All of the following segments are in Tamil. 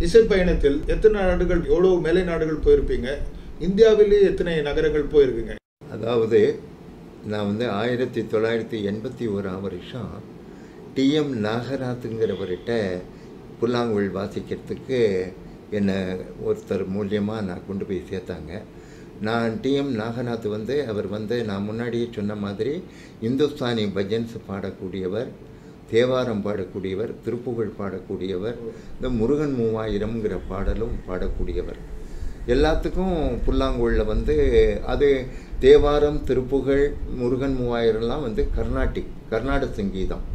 இசை பயணத்தில் எத்தனை நாடுகள் எவ்வளோ மேலை நாடுகள் போயிருப்பீங்க இந்தியாவிலேயே எத்தனை நகரங்கள் போயிருக்குங்க அதாவது நான் வந்து ஆயிரத்தி தொள்ளாயிரத்தி எண்பத்தி ஓராம் வருஷம் டிஎம் நாகராத்துங்கிறவர்கிட்ட புல்லாங்குழல் வாசிக்கிறதுக்கு என்னை ஒருத்தர் மூலியமாக நான் கொண்டு போய் சேர்த்தாங்க நான் டிஎம் நாகநாத் வந்து அவர் வந்து நான் முன்னாடியே சொன்ன மாதிரி இந்துஸ்தானி பஜன்ஸ் பாடக்கூடியவர் தேவாரம் பாடக்கூடியவர் திருப்புகழ் பாடக்கூடியவர் இந்த முருகன் மூவாயிரம்ங்கிற பாடலும் பாடக்கூடியவர் எல்லாத்துக்கும் புல்லாங்குழலில் வந்து அது தேவாரம் திருப்புகழ் முருகன் மூவாயிரம்லாம் வந்து கர்நாடிக் கர்நாடக சங்கீதம்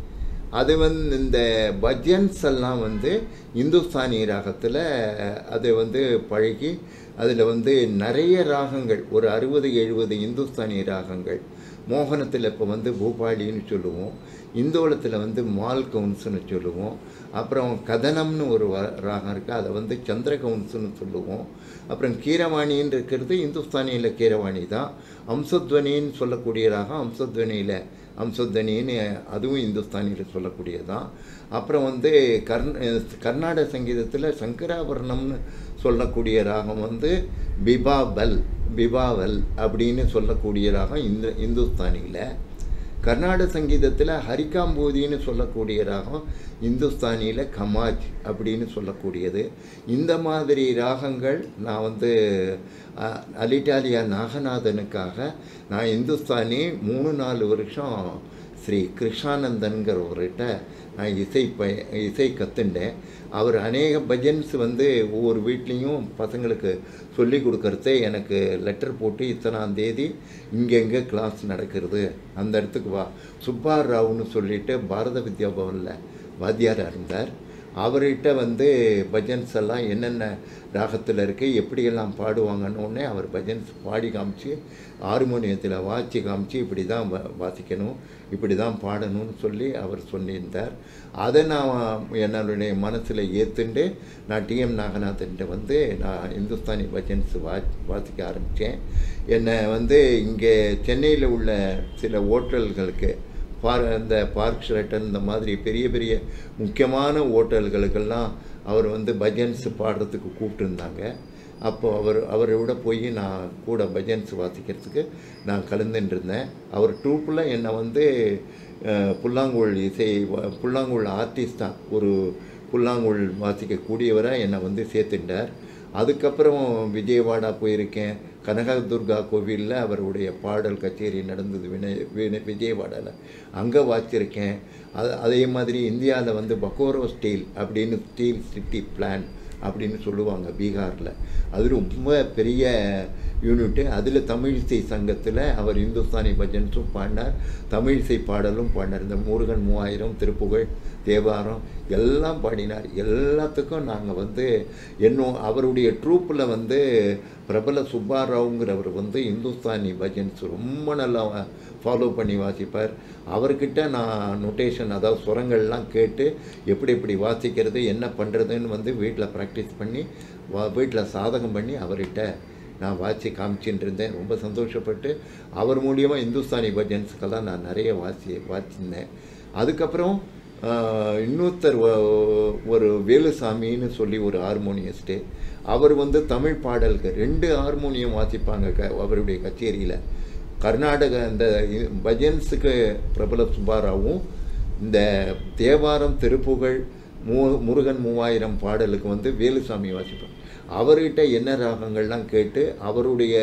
அது வந்து இந்த பஜன்ஸ் எல்லாம் வந்து இந்துஸ்தானி ராகத்தில் அது வந்து பழகி அதில் வந்து நிறைய ராகங்கள் ஒரு அறுபது எழுபது இந்துஸ்தானி ராகங்கள் மோகனத்தில் இப்போ வந்து பூபாலின்னு சொல்லுவோம் இந்தோளத்தில் வந்து மால் கவுன்ஸ்னு சொல்லுவோம் அப்புறம் கதனம்னு ஒரு வ- ராகம் இருக்குது அதை வந்து சந்திர கவுன்ஸ்னு சொல்லுவோம் அப்புறம் கீரவாணின்னு இருக்கிறது இந்துஸ்தானியில் கீரவாணி தான் அம்சத்வனின்னு சொல்லக்கூடிய ராகம் அம்சத்வனியில் அம்சத்வனின்னு அதுவும் இந்துஸ்தானியில் சொல்லக்கூடியதான் அப்புறம் வந்து கர்ந கர்நாடக சங்கீதத்தில் சங்கராபரணம்னு சொல்லக்கூடிய ராகம் வந்து பிபாபல் பிபாவல் அப்படின்னு சொல்லக்கூடிய ராகம் இந்த இந்துஸ்தானியில் கர்நாடக சங்கீதத்தில் ஹரிகாம்பூதின்னு சொல்லக்கூடிய ராகம் இந்துஸ்தானியில் கமாஜ் அப்படின்னு சொல்லக்கூடியது இந்த மாதிரி ராகங்கள் நான் வந்து அஹ், அலிட்டாலியா நாகநாதனுக்காக நான் இந்துஸ்தானி மூணு நாலு வருஷம் ஸ்ரீ கிருஷ்ணானந்தன்கிறவர்கிட்ட நான் இசை ப இசை கற்றுண்டேன் அவர் அநேக பஜன்ஸ் வந்து ஒவ்வொரு வீட்லேயும் பசங்களுக்கு சொல்லி கொடுக்கறதே எனக்கு லெட்டர் போட்டு இத்தனாம் தேதி இங்கெங்கே கிளாஸ் நடக்கிறது அந்த இடத்துக்கு வா சுப்பா ராவ்னு சொல்லிட்டு பாரத வித்யா பவனில் வாத்தியாராக இருந்தார் அவர்கிட்ட வந்து பஜன்ஸ் எல்லாம் என்னென்ன ராகத்தில் இருக்குது எப்படியெல்லாம் பாடுவாங்கன்னு உடனே அவர் பஜன்ஸ் பாடி காமிச்சு ஹார்மோனியத்தில் வாசி காமிச்சு இப்படி தான் வா வாசிக்கணும் இப்படி தான் பாடணும்னு சொல்லி அவர் சொல்லியிருந்தார் அதை நான் என்னுடைய மனசில் ஏற்றுண்டு நான் டிஎம் நாகநாதன்ட்ட வந்து நான் இந்துஸ்தானி பஜன்ஸ் வா வாசிக்க ஆரம்பித்தேன் என்னை வந்து இங்கே சென்னையில் உள்ள சில ஓட்டல்களுக்கு பார் அந்த பார்க் ஷெரட்டன் இந்த மாதிரி பெரிய பெரிய முக்கியமான ஓட்டல்களுக்கெல்லாம் அவர் வந்து பஜன்ஸ் பாடுறதுக்கு கூப்பிட்டுருந்தாங்க அப்போ அவர் அவரோட போய் நான் கூட பஜன்ஸ் வாசிக்கிறதுக்கு நான் கலந்துட்டு இருந்தேன் அவர் ட்ரூப்பில் என்னை வந்து அஹ், புல்லாங்குழல் இசை வ- புல்லாங்குழல் ஆர்டிஸ்டாக ஒரு புல்லாங்குழல் வாசிக்கக்கூடியவராக என்னை வந்து சேர்த்துட்டார் அதுக்கப்புறம் விஜயவாடா போயிருக்கேன் கனகதுர்கா கோவிலில் அவருடைய பாடல் கச்சேரி நடந்தது வினய வின விஜயவாடாவில் அங்கே வாசிச்சிருக்கேன் அது அதே மாதிரி இந்தியாவில் வந்து பக்கோரோ ஸ்டீல் அப்படின்னு ஸ்டீல் சிட்டி பிளான் அப்படின்னு சொல்லுவாங்க பீகாரில் அது ரொம்ப பெரிய யூனிட்டு அதில் தமிழிசை சங்கத்தில் அவர் இந்துஸ்தானி பஜன்ஸும் பாடினார் தமிழிசை பாடலும் பாடினார் இந்த முருகன் மூவாயிரம் திருப்புகழ் தேவாரம் எல்லாம் பாடினார் எல்லாத்துக்கும் நாங்கள் வந்து இன்னும் அவருடைய ட்ரூப்பில் வந்து பிரபல சுப்பாராவுங்கிறவர் வந்து இந்துஸ்தானி பஜன்ஸ் ரொம்ப நல்லா ஃபாலோ பண்ணி வாசிப்பார் அவர்கிட்ட நான் நொட்டேஷன் அதாவது சுரங்கள்லாம் கேட்டு எப்படி எப்படி வாசிக்கிறது என்ன பண்ணுறதுன்னு வந்து வீட்டில் ப்ராக்டிஸ் பண்ணி வா வீட்டில் சாதகம் பண்ணி அவர்கிட்ட நான் வாசி காமிச்சின்னு இருந்தேன் ரொம்ப சந்தோஷப்பட்டு அவர் மூலியமாக இந்துஸ்தானி பஜன்ஸுக்கெல்லாம் நான் நிறைய வாசி வாசியிருந்தேன் அதுக்கப்புறம் ஆஹ், இன்னொருத்தர் ஒ- ஒரு வேலுசாமின்னு சொல்லி ஒரு ஹார்மோனியஸ்ட்டு அவர் வந்து தமிழ் பாடலுக்கு ரெண்டு ஹார்மோனியம் வாசிப்பாங்க க அவருடைய கச்சேரியில் கர்நாடக இந்த இ- பஜன்ஸுக்கு பிரபல சுப்பாராவும் இந்த தேவாரம் திருப்புகழ் மூ முருகன் மூவாயிரம் பாடலுக்கு வந்து வேலுசாமி வாசிப்பார் அவர்கிட்ட என்ன ராகங்கள்லாம் கேட்டு அவருடைய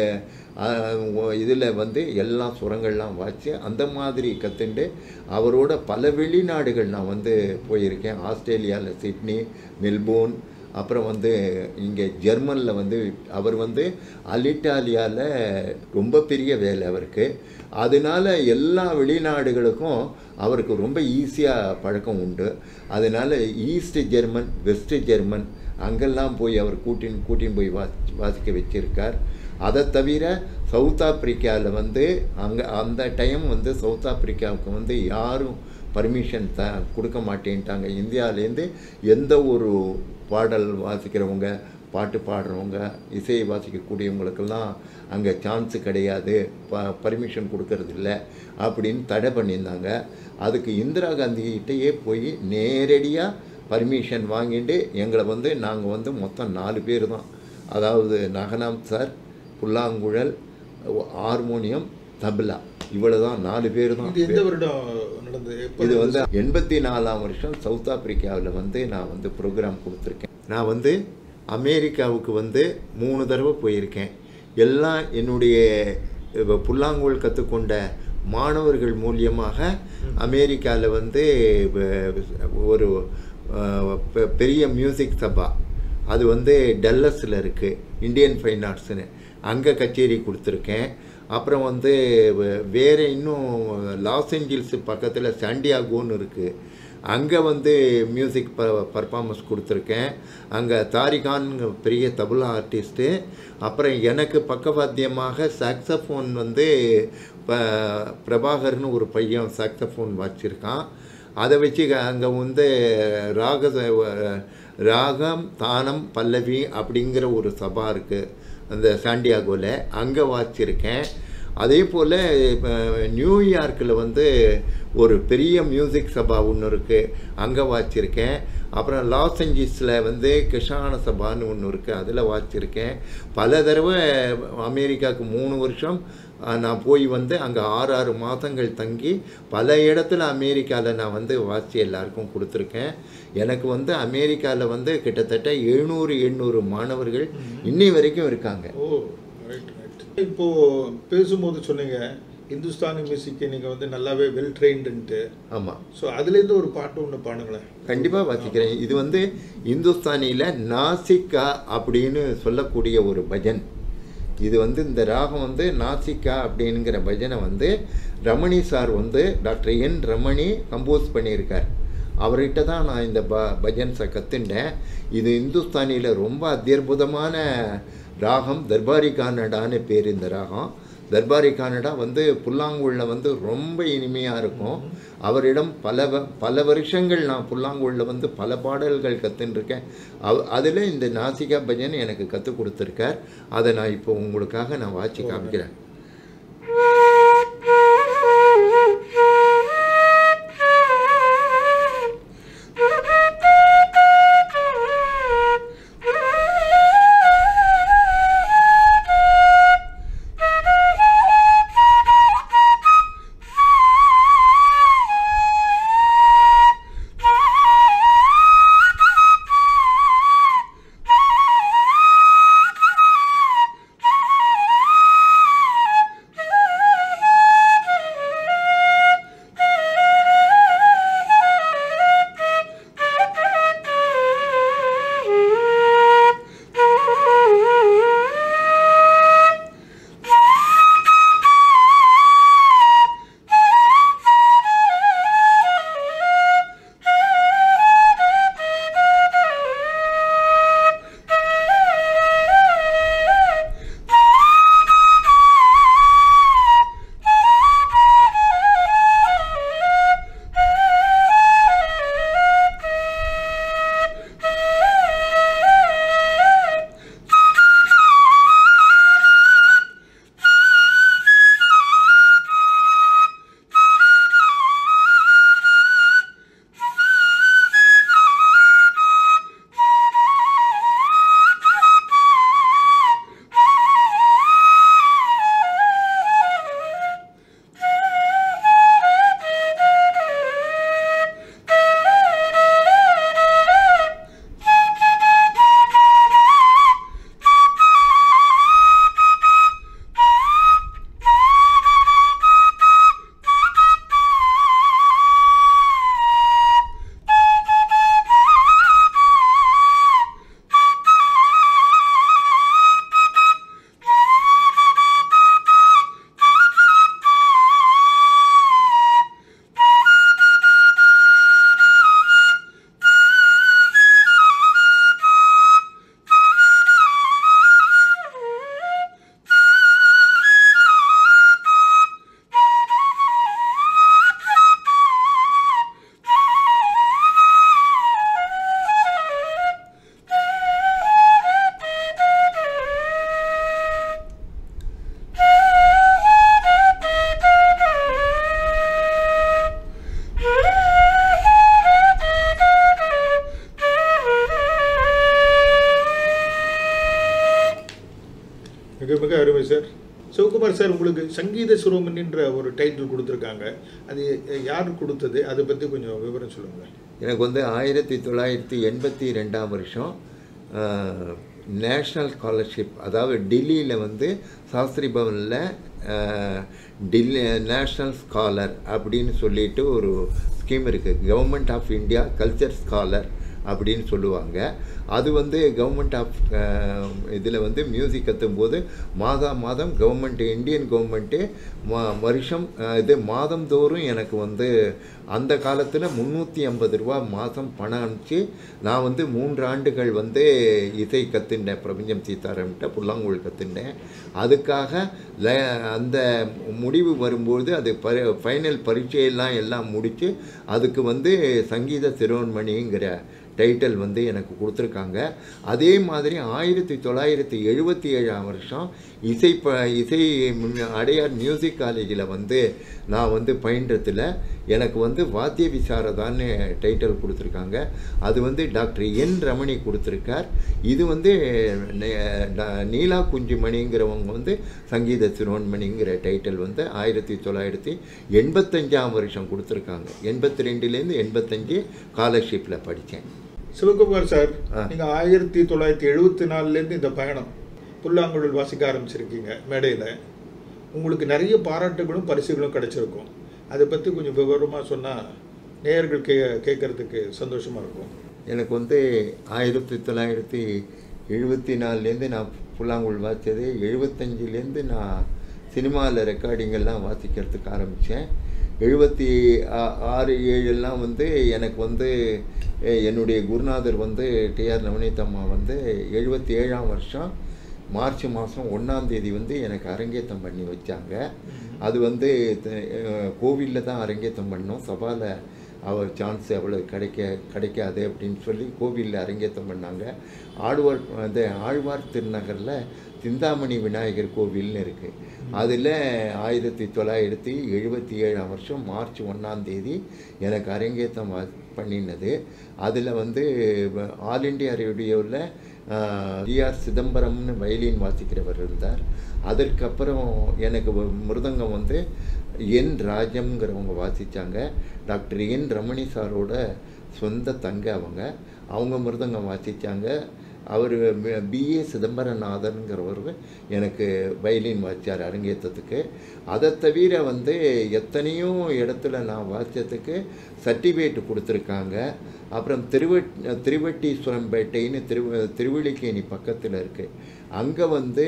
இதில் வந்து எல்லா சுரங்கள்லாம் வாசி அந்த மாதிரி கற்றுண்டு அவரோட பல வெளிநாடுகள் நான் வந்து போயிருக்கேன் ஆஸ்திரேலியாவில் சிட்னி மெல்போர்ன் அப்புறம் வந்து இங்கே ஜெர்மனில் வந்து அவர் வந்து அலிட்டாலியாவில் ரொம்ப பெரிய வேலை அவருக்கு அதனால எல்லா வெளிநாடுகளுக்கும் அவருக்கு ரொம்ப ஈஸியாக பழக்கம் உண்டு அதனால ஈஸ்ட் ஜெர்மன் வெஸ்ட் ஜெர்மன் அங்கெல்லாம் போய் அவர் கூட்டின் கூட்டின்னு போய் வாசி வாசிக்க வச்சிருக்கார் அதை தவிர சவுத் ஆப்பிரிக்காவில் வந்து அங்கே அந்த டைம் வந்து சவுத் ஆப்பிரிக்காவுக்கு வந்து யாரும் பர்மிஷன் த கொடுக்க மாட்டேன்ட்டாங்க இந்தியாவிலேருந்து எந்த ஒரு பாடல் வாசிக்கிறவங்க பாட்டு பாடுறவங்க இசையை வாசிக்கக்கூடியவங்களுக்கெல்லாம் அங்கே சான்ஸு கிடையாது ப பர்மிஷன் கொடுக்கறது இல்ல அப்படின்னு தடை பண்ணியிருந்தாங்க அதுக்கு இந்திரா காந்திகிட்டேயே போய் நேரடியாக பர்மிஷன் வாங்கிட்டு எங்களை வந்து நாங்கள் வந்து மொத்தம் நாலு பேர் தான் அதாவது நகனாம் சார் புல்லாங்குழல் ஹார்மோனியம் தபலா இவ்வளோ தான் நாலு பேர் தான் இது எந்த வருடம் நடந்தது எப்ப இது வந்து எண்பத்தி நாலாம் வருஷம் சவுத் ஆப்பிரிக்காவில் வந்து நான் வந்து ப்ரோக்ராம் கொடுத்துருக்கேன் நான் வந்து அமெரிக்காவுக்கு வந்து மூணு தடவை போயிருக்கேன் எல்லாம் என்னுடைய அஹ், புல்லாங்குழல் கற்றுக்கொண்ட மாணவர்கள் மூலியமாக அமெரிக்காவில் வந்து அஹ், ஒரு அஹ், பெ- பெரிய மியூசிக் சபா அது வந்து டல்லஸில் இருக்குது இந்தியன் ஃபைன் ஆர்ட்ஸ்னு அங்கே கச்சேரி கொடுத்துருக்கேன் அப்புறம் வந்து வே- வேற இன்னும் லாஸ் ஏஞ்சல்ஸ் பக்கத்தில் சாண்டியாகோன்னு இருக்குது அங்கே வந்து மியூசிக் ப பர்ஃபார்மன்ஸ் கொடுத்துருக்கேன் அங்கே தாரிகான் பெரிய தபலா ஆர்டிஸ்ட்டு அப்புறம் எனக்கு பக்கவாத்தியமாக சாக்ஸஃபோன் வந்து ப- பிரபாகர்னு ஒரு பையன் சாக்ஸஃபோன் வாச்சிருக்கான் அதை வச்சு அங்கே வந்து ராக ராகம் தானம் பல்லவி அப்படிங்கிற ஒரு சபா இருக்குது அந்த சாண்டியாகோவில் அங்கே வாச்சிருக்கேன் அதே போல் இப்போ நியூயார்க்கில் வந்து ஒரு பெரிய மியூசிக் சபா ஒன்று இருக்குது அங்கே வாச்சிருக்கேன் அப்புறம் லாஸ் ஏஞ்சல்ஸில் வந்து கிருஷ்ணான சபான்னு ஒன்று இருக்குது அதில் வாச்சிருக்கேன் பல தடவை அமெரிக்காவுக்கு மூணு வருஷம் அஹ், நான் போய் வந்து அங்கே ஆறு ஆறு மாதங்கள் தங்கி பல இடத்துல அமெரிக்காவில் நான் வந்து வாசி எல்லாருக்கும் கொடுத்துருக்கேன் எனக்கு வந்து அமெரிக்காவில் வந்து கிட்டத்தட்ட எழுநூறு எண்ணூறு மாணவர்கள் இன்னி வரைக்கும் இருக்காங்க ஓ ரைட் ரைட் இப்போ பேசும்போது சொன்னீங்க இந்துஸ்தானி மியூசிக்கை நீங்கள் வந்து நல்லாவே வெல் ட்ரெயின்டுன்ட்டு ஆமாம் ஸோ அதுலேருந்து ஒரு பாட்டு ஒன்று பாடுங்களேன் கண்டிப்பாக வாசிக்கிறேன் இது வந்து இந்துஸ்தானியில் நாசிக்கா அப்படின்னு சொல்லக்கூடிய ஒரு பஜன் இது வந்து இந்த ராகம் வந்து நாசிக்கா அப்படிங்கிற பஜனை வந்து ரமணி சார் வந்து டாக்டர் என் ரமணி கம்போஸ் பண்ணியிருக்கார் அவர்கிட்ட தான் நான் இந்த ப பஜன்ஸை கற்றுண்டேன் இது இந்துஸ்தானியில் ரொம்ப அத்தியுதமான ராகம் தர்பாரி கானடான்னு பேர் இந்த ராகம் தர்பாரி கானடா வந்து புல்லாங்குழல வந்து ரொம்ப இனிமையாக இருக்கும் அவரிடம் பல வ- பல வருஷங்கள் நான் புல்லாங்குழல வந்து பல பாடல்கள் கற்றுருக்கேன் அவ் அதில் இந்த நாசிகா பஜன் எனக்கு கற்றுக் கொடுத்துருக்கார் அதை நான் இப்போ உங்களுக்காக நான் வாட்சி காமிக்கிறேன் Thank சிவகுமார் சார் உங்களுக்கு சங்கீத சிரோமணின்ற ஒரு டைட்டில் கொடுத்துருக்காங்க அது யார் கொடுத்தது அதை பற்றி கொஞ்சம் விவரம் சொல்லுங்கள் எனக்கு வந்து ஆயிரத்தி தொள்ளாயிரத்தி எண்பத்தி ரெண்டாம் வருஷம் நேஷ்னல் ஸ்காலர்ஷிப் அதாவது டெல்லியில் வந்து சாஸ்திரி பவனில் டில்லி நேஷ்னல் ஸ்காலர் அப்படின்னு சொல்லிட்டு ஒரு ஸ்கீம் இருக்குது government of India culture scholar அப்படின்னு சொல்லுவாங்க அது வந்து கவர்மெண்ட் ஆஃப் இதில் வந்து மியூசிக் கற்றும்போது மாதம் மாதம் கவர்மெண்ட் இந்தியன் கவர்மெண்ட்டு மா வருஷம் அஹ், இது மாதந்தோறும் எனக்கு வந்து அந்த காலத்தில் முந்நூற்றி ஐம்பது ரூபா மாதம் பணம் அனுப்பிச்சு நான் வந்து மூன்று ஆண்டுகள் வந்து இசை கற்றுண்டேன் பிரபஞ்சம் சீதாராம்கிட்ட புல்லாங்குழல் கற்றுண்டேன் அதுக்காக ல அந்த முடிவு வரும்போது அது ப ஃபைனல் பரீட்சையெல்லாம் எல்லாம் முடித்து அதுக்கு வந்து சங்கீத சிரோன்மணிங்கிற டைட்டில் வந்து எனக்கு கொடுத்துருக்காங்க அதே மாதிரி ஆயிரத்தி தொள்ளாயிரத்தி எழுபத்தி ஏழாம் வருஷம் இசை ப இசை மி- அடையார் மியூசிக் காலேஜில் வந்து நான் வந்து பயின்றதில் எனக்கு வந்து வாத்திய விசாரதான்னு டைட்டில் கொடுத்துருக்காங்க அது வந்து டாக்டர் என் ரமணி கொடுத்துருக்கார் இது வந்து நே- ட- நீலா குஞ்சுமணிங்கிறவங்க வந்து சங்கீத சிரோன்மணிங்கிற டைட்டில் வந்து ஆயிரத்தி தொள்ளாயிரத்தி எண்பத்தஞ்சாம் வருஷம் கொடுத்துருக்காங்க எண்பத்தி ரெண்டுலேருந்து எண்பத்தஞ்சு ஸ்காலர்ஷிப்பில் படித்தேன் சிவகுமார் சார் ஆ. நீங்கள் ஆயிரத்தி தொள்ளாயிரத்தி எழுபத்தி நாலுலேருந்து இந்த பயணம் புல்லாங்குழல் வாசிக்க ஆரம்பிச்சிருக்கீங்க மேடையில் உங்களுக்கு நிறைய பாராட்டுகளும் பரிசுகளும் கிடைச்சிருக்கும் அதை பற்றி கொஞ்சம் விவரமாக சொன்னால் நேயர்கள் கே கேட்கறதுக்கு சந்தோஷமாக இருக்கும் எனக்கு வந்து ஆயிரத்தி தொள்ளாயிரத்தி எழுபத்தி நாலுலேருந்து நான் புல்லாங்குழல் வாசித்தது எழுபத்தஞ்சிலேருந்து நான் சினிமாவில் ரெக்கார்டிங்கெல்லாம் வாசிக்கிறதுக்கு ஆரம்பித்தேன் எழுபத்தி ஆ- ஆறு ஏழெல்லாம் வந்து எனக்கு வந்து எ- என்னுடைய குருநாதர் வந்து டிஆர் நவநீதம்மா வந்து எழுபத்தி ஏழாம் வருஷம் மார்ச் மாதம் ஒன்றாந்தேதி வந்து எனக்கு அரங்கேற்றம் பண்ணி வச்சாங்க அது வந்து கோவிலில் தான் அரங்கேற்றம் பண்ணோம் சபாவில் அவர் சான்ஸ் அவ்வளோ கிடைக்க கிடைக்காது அப்படின்னு சொல்லி கோவிலில் அரங்கேற்றம் பண்ணாங்க ஆழ்வார் அந்த ஆழ்வார் திருநகரில் சிந்தாமணி விநாயகர் கோவில்னு இருக்குது அதில் ஆயிரத்தி தொள்ளாயிரத்தி எழுபத்தி ஏழாம் வருஷம் மார்ச் ஒன்றாம் தேதி எனக்கு அரங்கேற்றம் வா- பண்ணினது அதில் வந்து வ- ஆல் இண்டியா ரேடியோவில் ஜிஆர் சிதம்பரம்னு வயலின் வாசிக்கிறவர் இருந்தார் அதற்கப்புறம் எனக்கு வ- மிருதங்கம் வந்து என் ராஜம்ங்கிறவங்க வாசித்தாங்க டாக்டர் என் ரமணி சாரோட சொந்த தங்க அவங்க அவங்க மிருதங்கம் வாசித்தாங்க அவர் பிஏ சிதம்பரநாதனுங்கிறவர் எனக்கு வயலின் வாசித்தார் அரங்கேற்றத்துக்கு அதை தவிர வந்து எத்தனையோ இடத்துல நான் வாசித்ததுக்கு சர்டிஃபிகேட் கொடுத்துருக்காங்க அப்புறம் திருவட் திருவட்டீஸ்வரம்பேட்டைன்னு திரு திருவள்ளிக்கேணி பக்கத்தில் இருக்குது அங்கே வந்து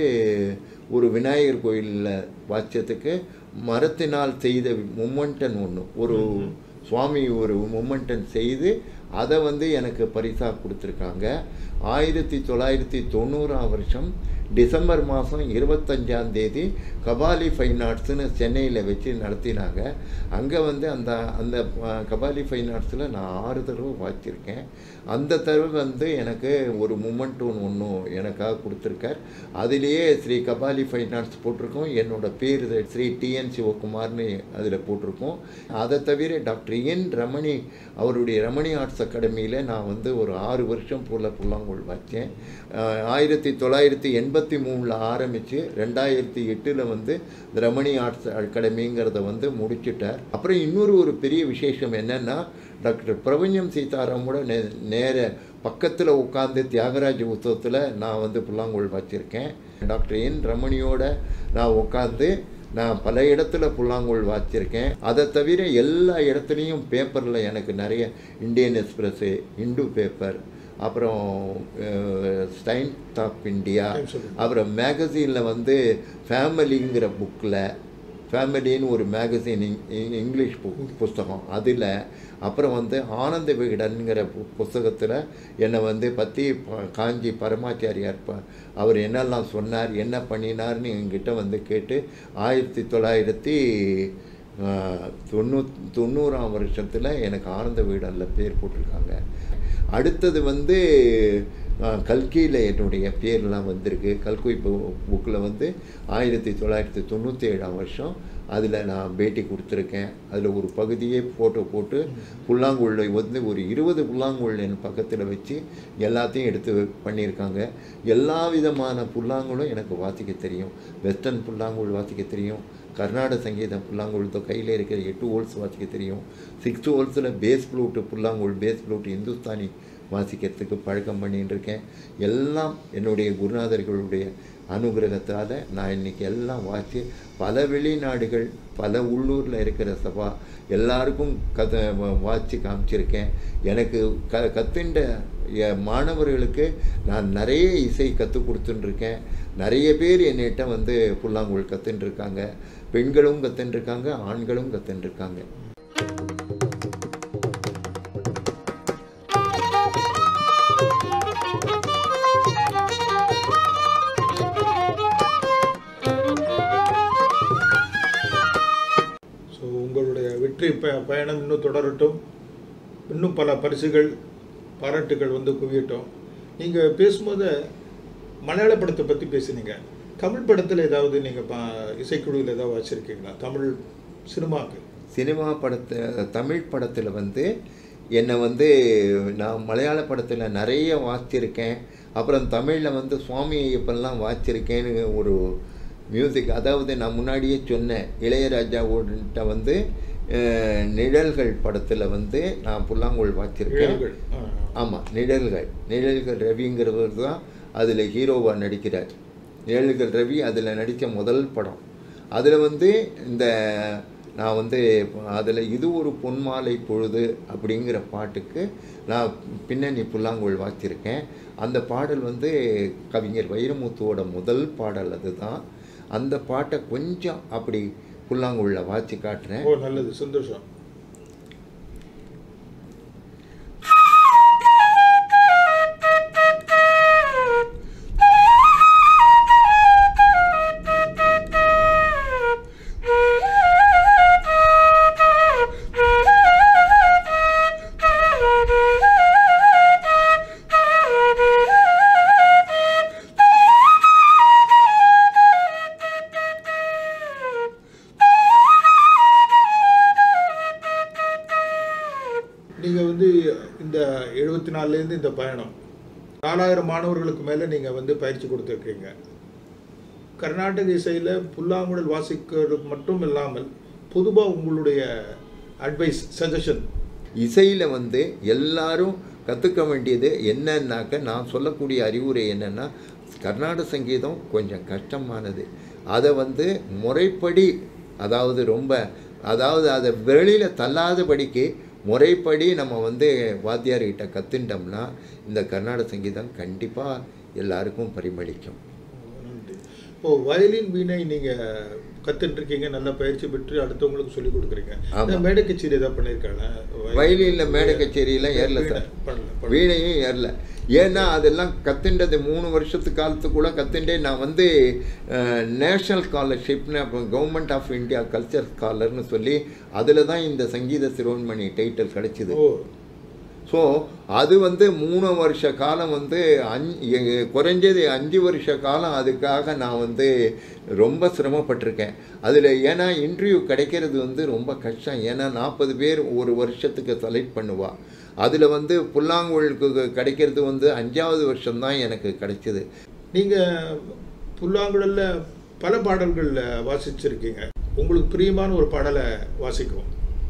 ஒரு விநாயகர் கோயிலில் வாசித்ததுக்கு மரத்தினால் செய்த மும்மண்டன் ஒன்று ஒரு சுவாமி ஒரு மும்மண்டன் செய்து அதை வந்து எனக்கு பரிசாக கொடுத்துருக்காங்க ஆயிரத்தி தொள்ளாயிரத்தி தொண்ணூறாம் வருஷம் டிசம்பர் மாதம் இருபத்தஞ்சாம் தேதி கபாலி ஃபைன் ஆர்ட்ஸ்னு சென்னையில் வச்சு நடத்தினாங்க அங்கே வந்து அந்த அந்த அஹ், கபாலி ஃபைன் ஆர்ட்ஸில் நான் ஆறு தடவை வாசிச்சிருக்கேன் அந்த தடவை வந்து எனக்கு ஒரு மூமெண்ட்டும் ஒன்றும் எனக்காக கொடுத்துருக்கார் அதிலேயே ஸ்ரீ கபாலி ஃபைன் ஆர்ட்ஸ் போட்டிருக்கோம் என்னோட பேர் இது ஸ்ரீ டிஎன் சிவகுமார்னு அதில் போட்டிருக்கோம் அதை தவிர டாக்டர் என் ரமணி அவருடைய ரமணி ஆர்ட்ஸ் அகாடமியில் நான் வந்து ஒரு ஆறு வருஷம் போல் புல்லாங்குழல் வச்சேன் ஆயிரத்தி தொள்ளாயிரத்தி எண்பத்தி மூணில் ஆரம்பித்து ரெண்டாயிரத்தி எட்டில் வந்து இந்த ரமணி ஆர்ட்ஸ் அகாடமிங்கிறத வந்து முடிச்சிட்டார் அப்புறம் இன்னொரு ஒரு பெரிய விசேஷம் என்னென்னா டாக்டர் பிரபஞ்சம் சீதாராமோட நே நேர பக்கத்தில் உட்காந்து தியாகராஜ உற்சவத்தில் நான் வந்து புல்லாங்குழல் வச்சுருக்கேன் டாக்டர் என் ரமணியோட நான் உட்காந்து நான் பல இடத்துல புல்லாங்குழல் வாசிச்சிருக்கேன் அதை தவிர எல்லா இடத்துலையும் பேப்பரில் எனக்கு நிறைய இந்தியன் எக்ஸ்பிரஸ்ஸு இந்து பேப்பர் அப்புறம் ஸ்டைன் of India Times of India. அப்புறம் மேகசீனில் வந்து ஃபேமிலிங்கிற புக்கில் ஃபேமிலின்னு ஒரு மேகசின் இங்கிலீஷ் புக் புஸ்தகம் அதில் அப்புறம் வந்து ஆனந்த விகடன்கிற பு புஸ்தகத்தில் என்னை வந்து பற்றி ப- காஞ்சி பரமாச்சாரியார் ப அவர் என்னெல்லாம் சொன்னார் என்ன பண்ணினார்னு என்கிட்ட வந்து கேட்டு ஆயிரத்தி தொள்ளாயிரத்தி ஆஹ், தொண்ணூ தொண்ணூறாம் வருஷத்தில் எனக்கு ஆனந்த விகடனில் பேர் போட்டிருக்காங்க அடுத்தது வந்து கல்கியில் என்னுடைய பேர்லாம் வந்திருக்கு கல்கி புக்கில் வந்து ஆயிரத்தி தொள்ளாயிரத்தி தொண்ணூற்றி ஏழாம் வருஷம் அதில் நான் பேட்டி கொடுத்துருக்கேன் அதில் ஒரு பகுதியே ஃபோட்டோ போட்டு புல்லாங்குழலை வந்து ஒரு இருபது புல்லாங்குழல் என் பக்கத்தில் வச்சு எல்லாத்தையும் எடுத்து பண்ணியிருக்காங்க எல்லா விதமான புல்லாங்குழும் எனக்கு வாசிக்க தெரியும் வெஸ்டர்ன் புல்லாங்குழல் வாசிக்க தெரியும் கர்நாடக சங்கீதம் புல்லாங்குழல் தான் கையில் இருக்கிற எட்டு ஹோல்ஸ் வாசிக்க தெரியும் சிக்ஸ் ஹோல்ஸில் பேஸ் ஃப்ளூட்டு புல்லாங்குழல் பேஸ் ஃப்ளூட்டு இந்துஸ்தானி வாசிக்கிறதுக்கு பழக்கம் பண்ணிட்டு இருக்கேன் எல்லாம் என்னுடைய குருநாதர்களுடைய அனுகிரகத்தால் நான் இன்னைக்கு எல்லாம் வாசி பல வெளிநாடுகள் பல உள்ளூரில் இருக்கிற சபா எல்லாருக்கும் கத வாசி காமிச்சிருக்கேன் எனக்கு க கத்துண்ட என் மாணவர்களுக்கு நான் நிறைய இசை கற்றுக் கொடுத்துட்டுருக்கேன் நிறைய பேர் என்னிட்ட வந்து புல்லாங்குழல் கற்றுட்டுருக்காங்க பெண்களும் கற்றுட்டுருக்காங்க ஆண்களும் கற்றுட்டுருக்காங்க ஸோ உங்களுடைய வெற்றி ப பயணம் இன்னும் தொடரட்டும் இன்னும் பல பரிசுகள் பாராட்டுகள் வந்து குவியட்டும் நீங்கள் பேசும்போது மலையாள படத்தை பற்றி பேசுனீங்க தமிழ் படத்தில் ஏதாவது நீங்கள் பா இசைக்குழுவில் ஏதாவது வச்சுருக்கீங்களா தமிழ் சினிமாவுக்கு சினிமா படத்தை தமிழ் படத்தில் வந்து என்னை வந்து நான் மலையாள படத்தில் நிறைய வாசிச்சிருக்கேன் அப்புறம் தமிழில் வந்து சுவாமி ஐயப்பன்லாம் வாசிச்சிருக்கேன்னு ஒரு மியூசிக் அதாவது நான் முன்னாடியே சொன்னேன் இளையராஜாவோட வந்து அஹ், நிழல்கள் படத்தில் வந்து நான் புல்லாங்குழல் வாசிச்சிருக்கேன் நிழல்கள். ஆ. ஆமாம் நிழல்கள் நிழல்கள் ரவிங்கிறவர் தான் அதில் ஹீரோவாக நடிக்கிறார் நிழல்கள் ரவி அதில் நடித்த முதல் படம் அதில் வந்து இந்த நான் வந்து அதில் இது ஒரு பொன்மாலை பொழுது அப்படிங்கிற பாட்டுக்கு நான் பின்னணி புல்லாங்குழல் வாசிச்சிருக்கேன் அந்த பாடல் வந்து கவிஞர் வைரமுத்துவோட முதல் பாடல் அதுதான் அந்த பாட்டை கொஞ்சம் அப்படி புல்லாங்குழல வாசி காட்டுறேன் ஓ நல்லது சந்தோஷம் நீங்கள் வந்து இந்த எழுபத்தி நாலுலேருந்து இந்த பயணம் நாலாயிரம் மாணவர்களுக்கு மேலே நீங்கள் வந்து பயிற்சி கொடுத்துருக்கீங்க கர்நாடக இசையில் புல்லாங்குழல் வாசிக்கிறது மட்டும் இல்லாமல் பொதுவாக உங்களுடைய அட்வைஸ் சஜஷன் இசையில் வந்து எல்லாரும் கற்றுக்க வேண்டியது என்னன்னாக்க நான் சொல்லக்கூடிய அறிவுரை என்னென்னா கர்நாடக சங்கீதம் கொஞ்சம் கஷ்டமானது அதை வந்து முறைப்படி அதாவது ரொம்ப அதாவது அதை வெளியில் தள்ளாதபடிக்கு முறைப்படி நம்ம வந்து வாத்தியார்கிட்ட கற்றுட்டோம்னா இந்த கர்நாடக சங்கீதம் கண்டிப்பாக எல்லாருக்கும் பரிமளிக்கும் நன்றி ஓ வயலின் வீணை நீங்கள் கற்றுட்டுருக்கீங்க நல்லா பயிற்சி பெற்று அடுத்தவங்களுக்கு சொல்லிக் கொடுக்குறீங்க ஆமா. இந்த மேடை கச்சேரி ஏதாவது பண்ணியிருக்காங்க வயலினில் மேடை கச்சேரியெல்லாம் ஏறல சார் பண்ணல பண்ணல. வீணையும் ஏறல ஏன்னா அதெல்லாம் கத்துண்டது மூணு வருஷத்து காலத்துக்குள்ள கத்துண்டே நான் வந்து நேஷ்னல் ஸ்காலர்ஷிப்னு அப்போ கவர்மெண்ட் ஆஃப் இந்தியா கல்ச்சர் ஸ்காலர்னு சொல்லி அதில் தான் இந்த சங்கீத சிரோன்மணி டைட்டில் கிடைச்சிது ஓ ஸோ அது வந்து மூணு வருஷ காலம் வந்து அஞ்சு குறைஞ்சது அஞ்சு வருஷ காலம் அதுக்காக நான் வந்து ரொம்ப சிரமப்பட்டிருக்கேன் அதில் ஏன்னா இன்டர்வியூ கிடைக்கிறது வந்து ரொம்ப கஷ்டம் ஏன்னா நாற்பது பேர் ஒரு வருஷத்துக்கு செலக்ட் பண்ணுவா அதில் வந்து புல்லாங்குழலுக்கு கிடைக்கிறது வந்து அஞ்சாவது வருஷம்தான் எனக்கு கிடைச்சிது நீங்கள் புல்லாங்குழல்ல பல பாடல்கள் வாசிச்சிருக்கீங்க உங்களுக்கு பிரியமான ஒரு பாடலை வாசிக்கும்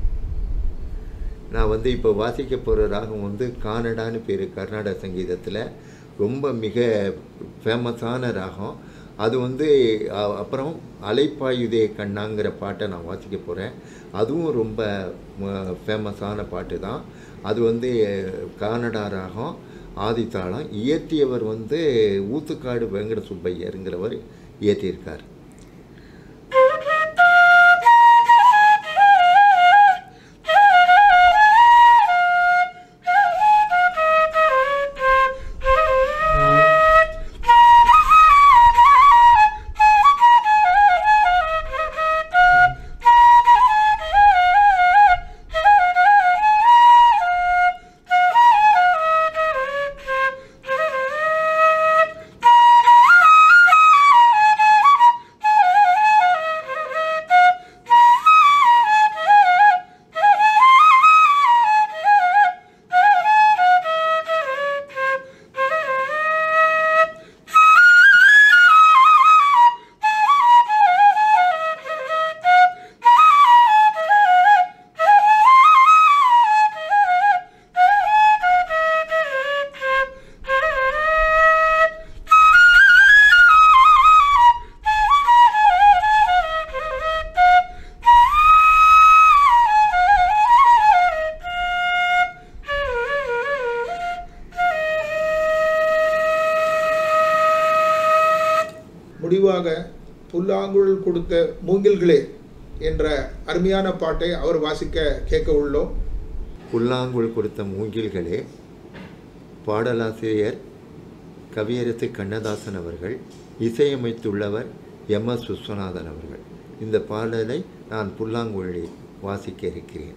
நான் வந்து இப்போ வாசிக்க போகிற ராகம் வந்து கானடான்னு பேர் கர்நாடக சங்கீதத்தில் ரொம்ப மிக ஃபேமஸான ராகம் அது வந்து அ- அப்புறம் அலைப்பாயுதே கண்ணாங்கிற பாட்டை நான் வாசிக்க போகிறேன் அதுவும் ரொம்ப ஃபேமஸான பாட்டு தான் அது வந்து கானடா ராகம் ஆதித்தாளம் இயற்றியவர் வந்து ஊத்துக்காடு வெங்கட சுப்பையருங்கிறவர் இயற்றியிருக்கார் Thank you. புல்லாங்குழல் கொடுத்த மூங்கில்களே என்ற அருமையான பாட்டை அவர் வாசிக்க கேட்க உள்ளோம் புல்லாங்குழல் கொடுத்த மூங்கில்களே பாடலாசிரியர் கவியரசு கண்ணதாசன் அவர்கள் இசையமைத்துள்ளவர் எம் எஸ் விஸ்வநாதன் அவர்கள் இந்த பாடலை நான் புல்லாங்குழலில் வாசிக்க இருக்கிறேன்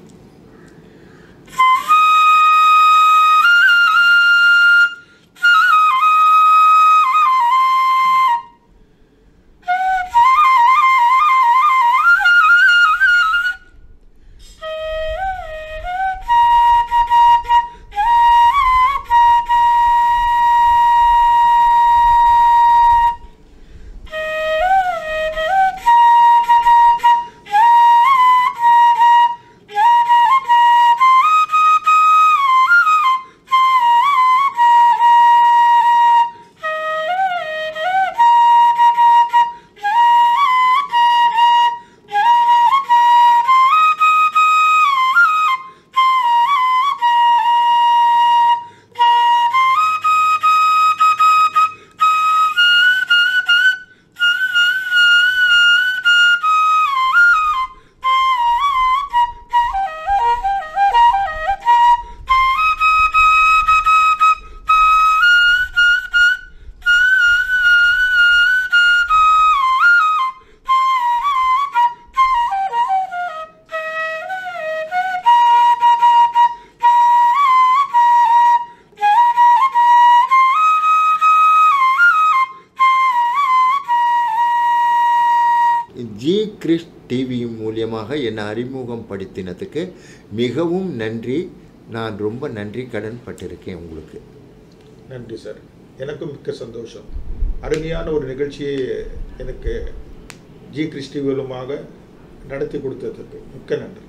ஜி கிறிஸ் டிவி மூலியமாக என்னை அறிமுகம் படுத்தினதுக்கு மிகவும் நன்றி நான் ரொம்ப நன்றி கடன் பட்டிருக்கேன் உங்களுக்கு நன்றி சார் எனக்கும் மிக்க சந்தோஷம் அருமையான ஒரு நிகழ்ச்சியை எனக்கு ஜி கிறிஸ்டி மூலமாக நடத்தி கொடுத்ததுக்கு மிக்க நன்றி